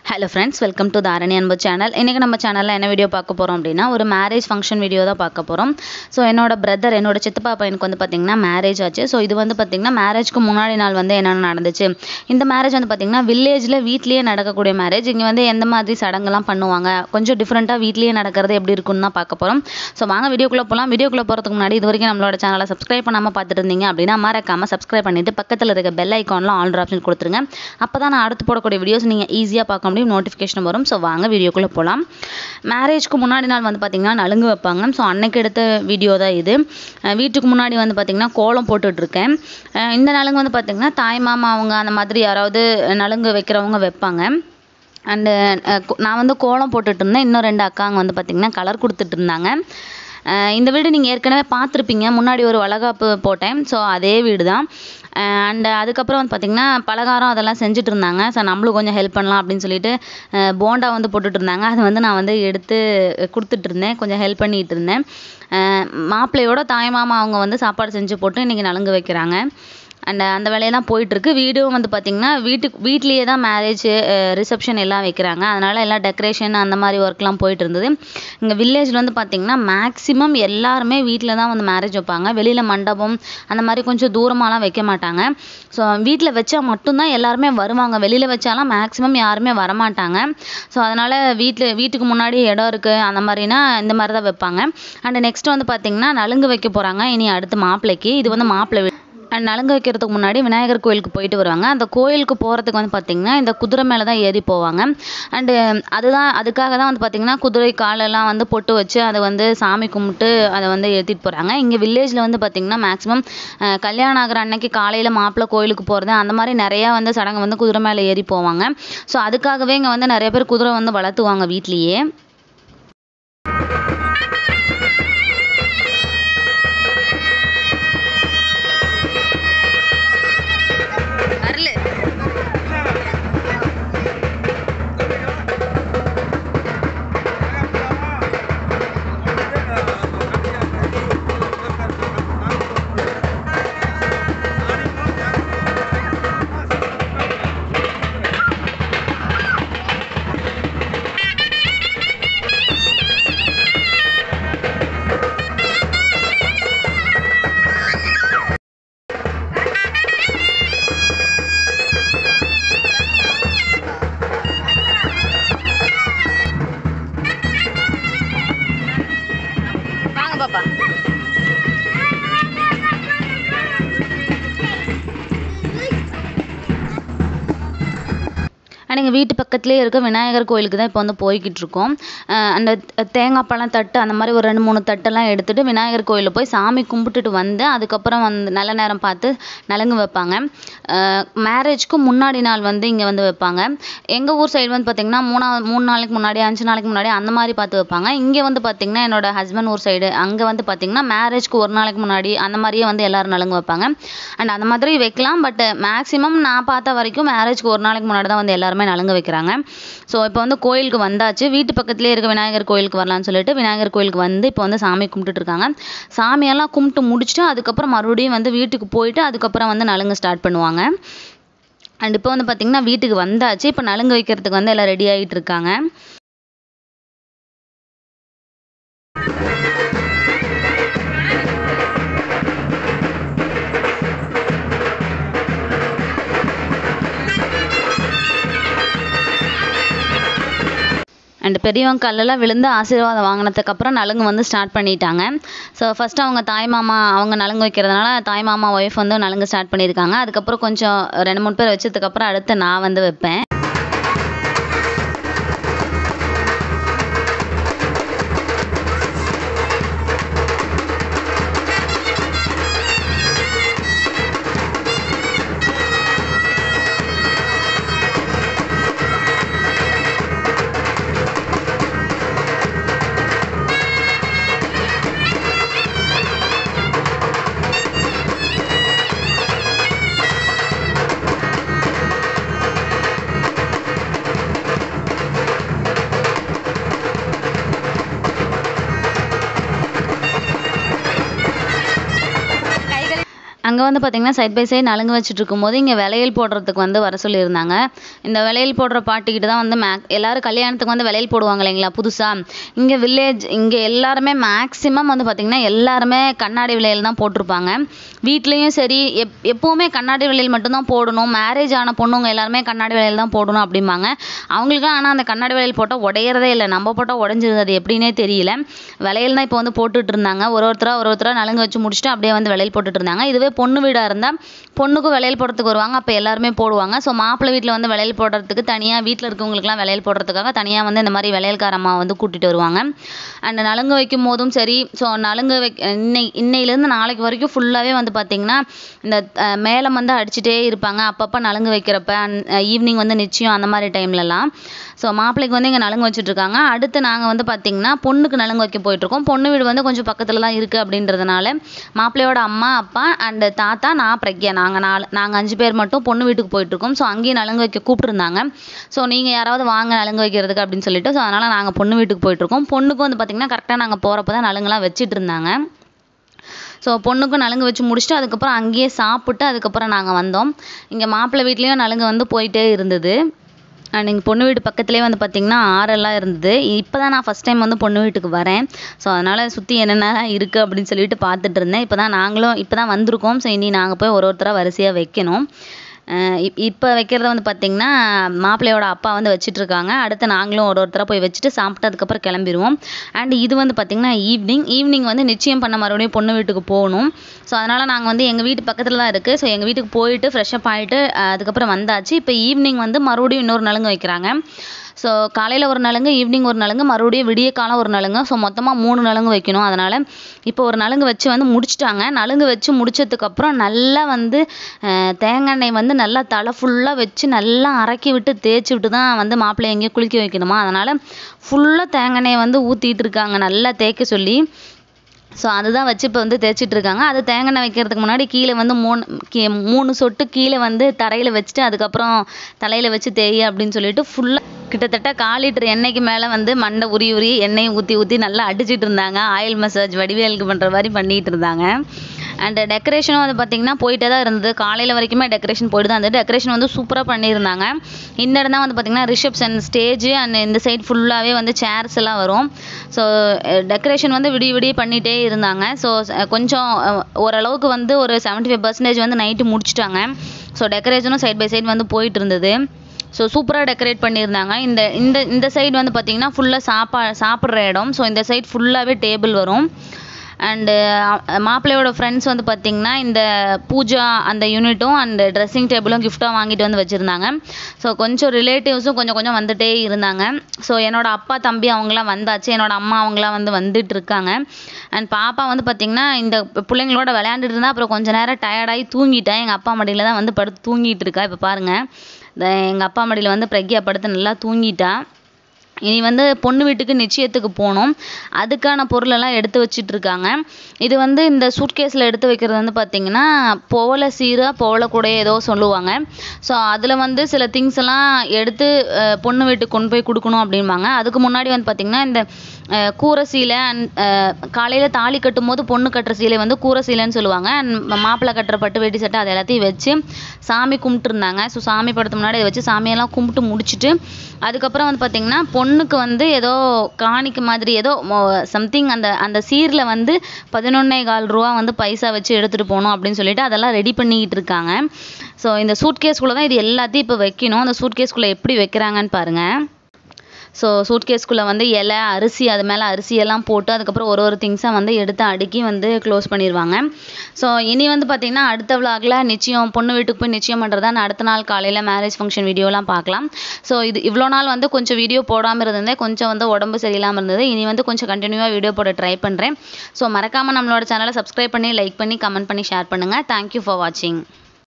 hello friends welcome to Dharani Anbu channel இன்றைக்கி நம்ம சேனலில் என்ன வீடியோ பார்க்க போகிறோம் அப்படின்னா ஒரு மேரேஜ் ஃபங்க்ஷன் வீடியோ தான் பார்க்க போகிறோம் ஸோ என்னோட பிரதர் என்னோட சித்தப்பா பையனுக்கு வந்து பார்த்திங்கன்னா மேரேஜ் ஆச்சு ஸோ இது வந்து பார்த்திங்கன்னா மேரேஜ்க்கு முன்னாடி நாள் வந்து என்னென்ன நடந்துச்சு இந்த மேரேஜ் வந்து பார்த்திங்கன்னா வில்லேஜில் வீட்லேயே நடக்கக்கூடிய மேரேஜ் இங்கே வந்து எந்த மாதிரி சடங்குலாம் பண்ணுவாங்க கொஞ்சம் டிஃப்ரெண்ட்டாக வீட்லேயே நடக்கிறது எப்படி இருக்குன்னு தான் பார்க்க போகிறோம் ஸோ வாங்க வீடியோக்குள்ளே போகலாம் வீடியோக்குள்ளே போகிறதுக்கு முன்னாடி இது வரைக்கும் நம்மளோட சேனலை சப்ஸ்கிரைப் பண்ணாமல் பார்த்துட்டு இருந்தீங்க அப்படின்னா மறக்காமல் சப்ஸ்கிரைப் பண்ணிவிட்டு பக்கத்தில் இருக்க பெல் ஐக்கானில் ஆல் ஆப்ஷன் கொடுத்துருங்க அப்போ தான் நான் அடுத்து போடக்கூடிய வீடியோஸ் நீங்கள் ஈஸியாக பார்க்க முடியும் நோட்டிஃபிகேஷன் வரும் ஸோ வாங்க வீடியோக்குள்ளே போகலாம் மேரேஜ்க்கு முன்னாடி நாள் வந்து பார்த்திங்கன்னா நலுங்கு வைப்பாங்க ஸோ அன்னைக்கு எடுத்த வீடியோ தான் இது அஹ் வீட்டுக்கு முன்னாடி வந்து பார்த்திங்கன்னா கோலம் போட்டுட்ருக்கேன் இந்த நலுங்கு வந்து பார்த்திங்கன்னா தாய் மாமா அவங்க அந்த மாதிரி யாராவது நலுங்கு வைக்கிறவங்க வைப்பாங்க அண்டு நான் வந்து கோலம் போட்டுட்டு இருந்தேன் இன்னும் ரெண்டு அக்காங்க வந்து பார்த்திங்கன்னா கலர் கொடுத்துட்டு இருந்தாங்க அஹ் இந்த வீடு நீங்கள் ஏற்கனவே பார்த்துருப்பீங்க முன்னாடி ஒரு வளகாப்பு போட்டேன் ஸோ அதே வீடு தான் அண்ட் அதுக்கப்புறம் வந்து பார்த்திங்கன்னா பலகாரம் அதெல்லாம் செஞ்சுட்டு இருந்தாங்க ஸோ நம்மளும் கொஞ்சம் ஹெல்ப் பண்ணலாம் அப்படின்னு சொல்லிட்டு அஹ் போண்டா வந்து போட்டுட்டு இருந்தாங்க அது வந்து நான் வந்து எடுத்து கொடுத்துட்டு இருந்தேன் கொஞ்சம் ஹெல்ப் பண்ணிட்டு இருந்தேன் அஹ் மாப்பிள்ளையோட தாய் மாமா அவங்க வந்து சாப்பாடு செஞ்சு போட்டு இன்றைக்கி நலுங்கு வைக்கிறாங்க அண்ட் அந்த வேலையெல்லாம் போயிட்டுருக்கு வீடும் வந்து பார்த்திங்கன்னா வீட்டுக்கு வீட்லேயே தான் மேரேஜ் ரிசப்ஷன் எல்லாம் வைக்கிறாங்க அதனால் எல்லாம் டெக்கரேஷன் அந்த மாதிரி ஒர்க்லாம் போயிட்டு இருந்தது இங்கே வில்லேஜில் வந்து பார்த்திங்கன்னா மேக்ஸிமம் எல்லாருமே வீட்டில் தான் வந்து மேரேஜ் வைப்பாங்க வெளியில் மண்டபம் அந்த மாதிரி கொஞ்சம் தூரமாலாம் வைக்க மாட்டாங்க ஸோ வீட்டில் வச்சா மட்டும்தான் எல்லாருமே வருவாங்க வெளியில் வச்சாலாம் மேக்ஸிமம் யாருமே வரமாட்டாங்க ஸோ அதனால் வீட்டில் வீட்டுக்கு முன்னாடி இடம் இருக்குது அந்த மாதிரினா இந்த மாதிரி தான் வைப்பாங்க அண்ட் நெக்ஸ்ட் வந்து பார்த்திங்கன்னா நலுங்கு வைக்க போகிறாங்க இனி அடுத்து மாப்பிள்ளைக்கு இது வந்து மாப்பிள்ளை வீடு அண்ட் நலுங்கு வைக்கிறதுக்கு முன்னாடி விநாயகர் கோயிலுக்கு போயிட்டு வருவாங்க அந்த கோயிலுக்கு போகிறதுக்கு வந்து பார்த்திங்கன்னா இந்த குதிரை மேலே தான் ஏறி போவாங்க அண்டு அதுதான் அதுக்காக தான் வந்து பார்த்திங்கன்னா குதிரை காலெல்லாம் வந்து பொட்டு வச்சு அதை வந்து சாமி கும்பிட்டு அதை வந்து ஏற்றிட்டு போகிறாங்க இங்கே வில்லேஜில் வந்து பார்த்திங்கன்னா மேக்ஸிமம் கல்யாணம் ஆகிற அன்னைக்கு காலையில் மாப்பிள்ளை கோயிலுக்கு போகிறது அந்த மாதிரி நிறையா வந்து சடங்கு வந்து குதிரை மேலே ஏறி போவாங்க ஸோ அதுக்காகவே இங்கே வந்து நிறைய பேர் குதிரை வந்து வளர்த்துவாங்க வீட்லேயே வரல வாங்க பாப்பா அண்ட் எங்கள் வீட்டு பக்கத்துலேயே இருக்க விநாயகர் கோயிலுக்கு தான் இப்போ வந்து போய்கிட்டு இருக்கோம் அஹ் அந்த தேங்காய் பழம் தட்டு அந்த மாதிரி ஒரு ரெண்டு மூணு தட்டெல்லாம் எடுத்துகிட்டு விநாயகர் கோயிலில் போய் சாமி கும்பிட்டுட்டு வந்து அதுக்கப்புறம் வந்து நல்ல நேரம் பார்த்து நலுங்கு வைப்பாங்க மேரேஜ்க்கு முன்னாடி நாள் வந்து இங்கே வந்து வைப்பாங்க எங்கள் ஊர் சைடு வந்து பார்த்திங்கன்னா மூணாவது மூணு நாளைக்கு முன்னாடி அஞ்சு நாளைக்கு முன்னாடி அந்த மாதிரி பார்த்து வைப்பாங்க இங்கே வந்து பார்த்திங்கன்னா என்னோட ஹஸ்பண்ட் ஊர் சைடு அங்கே வந்து பார்த்திங்கன்னா மேரேஜ்க்கு ஒரு நாளைக்கு முன்னாடி அந்த மாதிரியே வந்து எல்லோரும் நலுங்கு வைப்பாங்க அண்ட் அந்த மாதிரி வைக்கலாம் பட் மேக்ஸிமம் நான் பார்த்த வரைக்கும் மேரேஜ்க்கு ஒரு நாளைக்கு முன்னாடி தான் வந்து எல்லாருமே நலுங்கு வைக்கிறாங்க ஸோ இப்போ வந்து கோயிலுக்கு வந்தாச்சு வீட்டு பக்கத்துலேயே இருக்க விநாயகர் கோயிலுக்கு வரலான்னு சொல்லிட்டு விநாயகர் கோயிலுக்கு வந்து இப்போ வந்து சாமி கும்பிட்டுட்டு இருக்காங்க சாமியெல்லாம் கும்பிட்டு முடிச்சுட்டு அதுக்கப்புறம் மறுபடியும் வந்து வீட்டுக்கு போயிட்டு அதுக்கப்புறம் வந்து நலுங்கு ஸ்டார்ட் பண்ணுவாங்க அண்ட் இப்போ வந்து பார்த்திங்கன்னா வீட்டுக்கு வந்தாச்சு இப்போ நலுங்கு வைக்கிறதுக்கு வந்து எல்லாம் ரெடி ஆகிட்டு இருக்காங்க அண்ட் பெரியவங்க கல்லெல்லாம் விழுந்து ஆசீர்வாதம் வாங்கினதுக்கப்புறம் நலுங்கு வந்து ஸ்டார்ட் பண்ணிட்டாங்க ஸோ ஃபஸ்ட்டு அவங்க தாய் மாமா அவங்க நலுங்கு வைக்கிறதுனால தாய் மாமா ஒய்ஃப் வந்து நலுங்கு ஸ்டார்ட் பண்ணியிருக்காங்க அதுக்கப்புறம் கொஞ்சம் ரெண்டு மூணு பேர் வச்சதுக்கப்புறம் அடுத்து நான் வந்து வைப்பேன் வந்து பார்த்திங்கன்னா சைட் பை சைடு நலுங்கு வச்சுட்டு இருக்கும்போது இங்கே விளையல் போடுறதுக்கு வந்து வர சொல்லியிருந்தாங்க இந்த விளையல் போடுற பாட்டிக்கிட்ட தான் வந்து மே எல்லோரும் கல்யாணத்துக்கு வந்து விளையல் போடுவாங்க இல்லைங்களா புதுசாக இங்கே வில்லேஜ் இங்கே எல்லாருமே மேக்ஸிமம் வந்து பார்த்திங்கன்னா எல்லாருமே கண்ணாடி விளையல் தான் போட்டிருப்பாங்க வீட்லேயும் சரி எப் எப்போவுமே கண்ணாடி விளையல் மட்டும்தான் போடணும் மேரேஜ் ஆன பொண்ணுங்க எல்லாருமே கண்ணாடி விளையல் தான் போடணும் அப்படிம்பாங்க அவங்களுக்குலாம் ஆனால் அந்த கண்ணாடி வளையல் போட்டால் உடையறதே இல்லை நம்ம போட்டால் உடஞ்சிருது அது எப்படின்னே தெரியல வளையல் தான் இப்போ வந்து போட்டுட்டு இருந்தாங்க ஒரு ஒருத்தராக ஒரு ஒருத்தராக நலுங்கு வச்சு முடிச்சுட்டு அப்படியே வந்து வளையல் போட்டுட்டு இருந்தாங்க இதுவே பொண்ணு வீடாக இருந்தால் பொண்ணுக்கும் வளையல் போடுறதுக்கு வருவாங்க அப்போ எல்லாருமே போடுவாங்க ஸோ மாப்பிள்ளை வீட்டில் வந்து வளையல் போடுறதுக்கு தனியாக வீட்டில் இருக்கவங்களுக்குலாம் வளையல் போடுறதுக்காக தனியாக வந்து இந்த மாதிரி வளையல்கார அம்மா வந்து கூட்டிகிட்டு வருவாங்க அண்ட் நலுங்கு வைக்கும் போதும் சரி ஸோ நலுங்கு வை இன்னை இன்னையிலேருந்து நாளைக்கு வரைக்கும் ஃபுல்லாகவே வந்து பார்த்திங்கன்னா இந்த அஹ், மேளம் வந்து அடிச்சுட்டே இருப்பாங்க அப்பப்போ நலுங்கு வைக்கிறப்ப ஈவினிங் வந்து நிச்சயம் அந்த மாதிரி டைம்லலாம் ஸோ மாப்பிள்ளைக்கு வந்து இங்கே நலுங்கு வச்சுட்டு இருக்காங்க அடுத்து நாங்கள் வந்து பார்த்திங்கன்னா பொண்ணுக்கு நலுங்கு வைக்க போயிட்டுருக்கோம் பொண்ணு வீடு வந்து கொஞ்சம் பக்கத்தில் தான் இருக்குது அப்படின்றதுனால மாப்பிள்ளையோட அம்மா அப்பா அண்டு தாத்தா நான் பிரக்யா நாங்கள் நாலு நாங்கள் அஞ்சு பேர் மட்டும் பொண்ணு வீட்டுக்கு போயிட்டுருக்கோம் ஸோ அங்கேயும் நலுங்கு வைக்க கூப்பிட்டுருந்தாங்க ஸோ நீங்கள் யாராவது வாங்க நலுங்கு வைக்கிறதுக்கு அப்படின்னு சொல்லிட்டு ஸோ அதனால் நாங்கள் பொண்ணு வீட்டுக்கு போயிட்டுருக்கோம் பொண்ணுக்கு வந்து பார்த்திங்கன்னா கரெக்டாக நாங்கள் போகிறப்ப தான் நலுங்குலாம் வச்சிட்டு இருந்தாங்க ஸோ பொண்ணுக்கும் நலுங்கு வச்சு முடிச்சுட்டு அதுக்கப்புறம் அங்கேயே சாப்பிட்டு அதுக்கப்புறம் நாங்கள் வந்தோம் இங்கே மாப்பிள்ளை வீட்லேயும் நலுங்கு வந்து போயிட்டே இருந்தது அண்ட் எங்கள் பொண்ணு வீடு பக்கத்துலேயே வந்து பார்த்திங்கன்னா ஆறெல்லாம் இருந்தது இப்போ தான் நான் ஃபஸ்ட் டைம் வந்து பொண்ணு வீட்டுக்கு வரேன் ஸோ அதனால் சுற்றி என்னென்ன இருக்குது அப்படின்னு சொல்லிட்டு பார்த்துட்டு இருந்தேன் இப்போ தான் நாங்களும் இப்போ தான் வந்திருக்கோம் ஸோ இனி நாங்கள் போய் ஒரு ஒருத்தராக வரிசையாக வைக்கணும் அஹ் இப் இப்போ வைக்கிறத வந்து பார்த்திங்கன்னா மாப்பிள்ளையோட அப்பா வந்து வச்சிட்டு இருக்காங்க அடுத்து நாங்களும் ஒரு ஒருத்தராக போய் வச்சுட்டு சாப்பிட்டு அதுக்கப்புறம் கிளம்பிடுவோம் அண்ட் இது வந்து பார்த்திங்கன்னா ஈவினிங் ஈவினிங் வந்து நிச்சயம் பண்ண மறுபடியும் பொண்ணு வீட்டுக்கு போகணும் ஸோ அதனால் நாங்கள் வந்து எங்கள் வீட்டு பக்கத்தில் தான் இருக்குது ஸோ எங்கள் வீட்டுக்கு போயிட்டு ஃப்ரெஷ்அப் ஆகிட்டு அதுக்கப்புறம் வந்தாச்சு இப்போ ஈவினிங் வந்து மறுபடியும் இன்னொரு நலுங்கு வைக்கிறாங்க ஸோ காலையில் ஒரு நலுங்கு ஈவினிங் ஒரு நலுங்கு மறுபடியும் விடிய காலம் ஒரு நலுங்கு ஸோ மொத்தமாக மூணு நலுங்கு வைக்கணும் அதனால் இப்போ ஒரு நலுங்கு வச்சு வந்து முடிச்சிட்டாங்க நலுங்கு வச்சு முடிச்சதுக்கப்புறம் நல்லா வந்து அஹ், தேங்காய் எண்ணெய் வந்து நல்லா தலை ஃபுல்லாக வச்சு நல்லா அரக்கி விட்டு தேய்ச்சி விட்டு தான் வந்து மாப்பிள்ளை எங்கேயும் குளிக்க வைக்கணுமா அதனால் ஃபுல்லாக தேங்காய் எண்ணெயை வந்து ஊற்றிட்டு இருக்காங்க நல்லா தேய்க்க சொல்லி ஸோ அதுதான் வச்சு இப்போ வந்து தேய்ச்சிட்டு இருக்காங்க அது தேங்காய் எண்ணெய் வைக்கிறதுக்கு முன்னாடி கீழே வந்து மூணு கீ மூணு சொட்டு கீழே வந்து தரையில் வச்சுட்டு அதுக்கப்புறம் தலையில் வச்சு தேய் அப்படின்னு சொல்லிட்டு ஃபுல்லாக கிட்டத்தட்ட கால் லிட்டர் எண்ணெய்க்கு மேலே வந்து மண்டை உரி உரி எண்ணெயை ஊற்றி ஊற்றி நல்லா அடிச்சிட்டு இருந்தாங்க ஆயில் மசாஜ் வடிவேலுக்கு பண்ணுற மாதிரி பண்ணிட்டு இருந்தாங்க அண்ட் டெக்கரேஷனும் வந்து பார்த்திங்கன்னா போயிட்டே தான் இருந்தது காலையில் வரைக்குமே டெக்கரேஷன் போயிட்டு தான் இருந்தது டெக்கரேஷன் வந்து சூப்பராக பண்ணியிருந்தாங்க இந்த இடம் தான் வந்து பார்த்திங்கன்னா ரிசப்ஷன் ஸ்டேஜ் அண்ட் இந்த சைடு ஃபுல்லாகவே வந்து சேர்ஸ் எல்லாம் வரும் ஸோ டெக்கரேஷன் வந்து விடிய விடிய பண்ணிகிட்டே இருந்தாங்க ஸோ கொஞ்சம் அஹ், ஓரளவுக்கு வந்து ஒரு 75% ஃபைவ் பர்சன்டேஜ் வந்து நைட்டு முடிச்சிட்டாங்க ஸோ டெக்கரேஷனும் சைட் பை சைடு வந்து போயிட்டு இருந்தது ஸோ சூப்பராக டெக்கரேட் பண்ணியிருந்தாங்க இந்த இந்த இந்த சைடு வந்து பார்த்திங்கன்னா ஃபுல்லாக சாப்பா சாப்பிட்ற இடம் ஸோ இந்த சைடு ஃபுல்லாகவே டேபிள் வரும் அண்டு மாப்பிள்ளையோட ஃப்ரெண்ட்ஸ் வந்து பார்த்திங்கன்னா இந்த பூஜா அந்த யூனிட்டும் அண்ட் ட்ரெஸ்ஸிங் டேபிளும் கிஃப்டாக வாங்கிட்டு வந்து வச்சுருந்தாங்க ஸோ கொஞ்சம் ரிலேட்டிவ்ஸும் கொஞ்சம் கொஞ்சம் வந்துட்டே இருந்தாங்க ஸோ என்னோட அப்பா தம்பி அவங்களாம் வந்தாச்சு என்னோட அம்மா அவங்களாம் வந்து வந்துட்டு இருக்காங்க அண்ட் பாப்பா வந்து பார்த்திங்கன்னா இந்த பிள்ளைங்களோட விளையாண்டுட்டு இருந்தா அப்புறம் கொஞ்ச நேரம் டயர்டாகி தூங்கிட்டேன் எங்கள் அப்பா மடியில் தான் வந்து படுத்து தூங்கிட்டு இருக்கா இப்போ பாருங்கள் இந்த எங்கள் அப்பா மடியில் வந்து பிரக்யா படுத்து நல்லா தூங்கிட்டா இனி வந்து பொண்ணு வீட்டுக்கு நிச்சயத்துக்கு போகணும் அதுக்கான பொருளெல்லாம் எடுத்து வச்சிட்டு இருக்காங்க இது வந்து இந்த சூட்கேஸில் எடுத்து வைக்கிறது வந்து பார்த்திங்கன்னா போல சீரா போல கூட ஏதோ சொல்லுவாங்க ஸோ அதில் வந்து சில திங்ஸ் எல்லாம் எடுத்து அஹ், பொண்ணு வீட்டுக்கு கொண்டு போய் கொடுக்கணும் அப்படிம்பாங்க அதுக்கு முன்னாடி வந்து பார்த்திங்கன்னா இந்த அஹ், கூரை சீலை அண்ட் காலையில் தாலி கட்டும் போது பொண்ணு கட்டுற சீலை வந்து கூரை சீலைன்னு சொல்லுவாங்க அண்ட் மாப்பிள்ளை கட்டுற பட்டு வேட்டி சட்டை அது எல்லாத்தையும் வச்சு சாமி கும்பிட்டுருந்தாங்க ஸோ சாமி படத்து முன்னாடி இதை வச்சு சாமியெல்லாம் கும்பிட்டு முடிச்சுட்டு அதுக்கப்புறம் வந்து பார்த்திங்கன்னா பொண்ணுக்கு வந்து ஏதோ காணிக்கை மாதிரி ஏதோ சம்திங் அந்த அந்த சீரில் வந்து பதினொன்னே கால் ரூபா வந்து பைசா வச்சு எடுத்துகிட்டு போகணும் அப்படின்னு சொல்லிட்டு அதெல்லாம் ரெடி பண்ணிக்கிட்டு இருக்காங்க ஸோ இந்த சூட்கேஸ்குள்ளே தான் இது எல்லாத்தையும் இப்போ வைக்கணும் அந்த சூட்கேஸ்குள்ளே எப்படி வைக்கிறாங்கன்னு பாருங்கள் ஸோ சூட்கேஸ்குள்ளே வந்து இலை அரிசி அது மேலே அரிசி எல்லாம் போட்டு அதுக்கப்புறம் ஒரு ஒரு திங்ஸாக வந்து எடுத்து அடுக்கி வந்து க்ளோஸ் பண்ணிடுவாங்க ஸோ இனி வந்து பார்த்திங்கன்னா அடுத்த விலாகில் நிச்சயம் பொண்ணு வீட்டுக்கு போய் நிச்சயம் பண்ணுறதா நான் அடுத்த நாள் காலையில் மேரேஜ் ஃபங்க்ஷன் வீடியோலாம் பார்க்கலாம் ஸோ இது இவ்வளோ நாள் வந்து கொஞ்சம் வீடியோ போடாமல் இருந்தேன் கொஞ்சம் வந்து உடம்பு சரியில்லாமல் இருந்தது இனி வந்து கொஞ்சம் கண்டினியூவாக வீடியோ போட ட்ரை பண்ணுறேன் ஸோ மறக்காமல் நம்மளோட சேனலை சப்ஸ்கிரைப் பண்ணி லைக் பண்ணி கமெண்ட் பண்ணி ஷேர் பண்ணுங்கள் தேங்க்யூ ஃபார் வாட்சிங்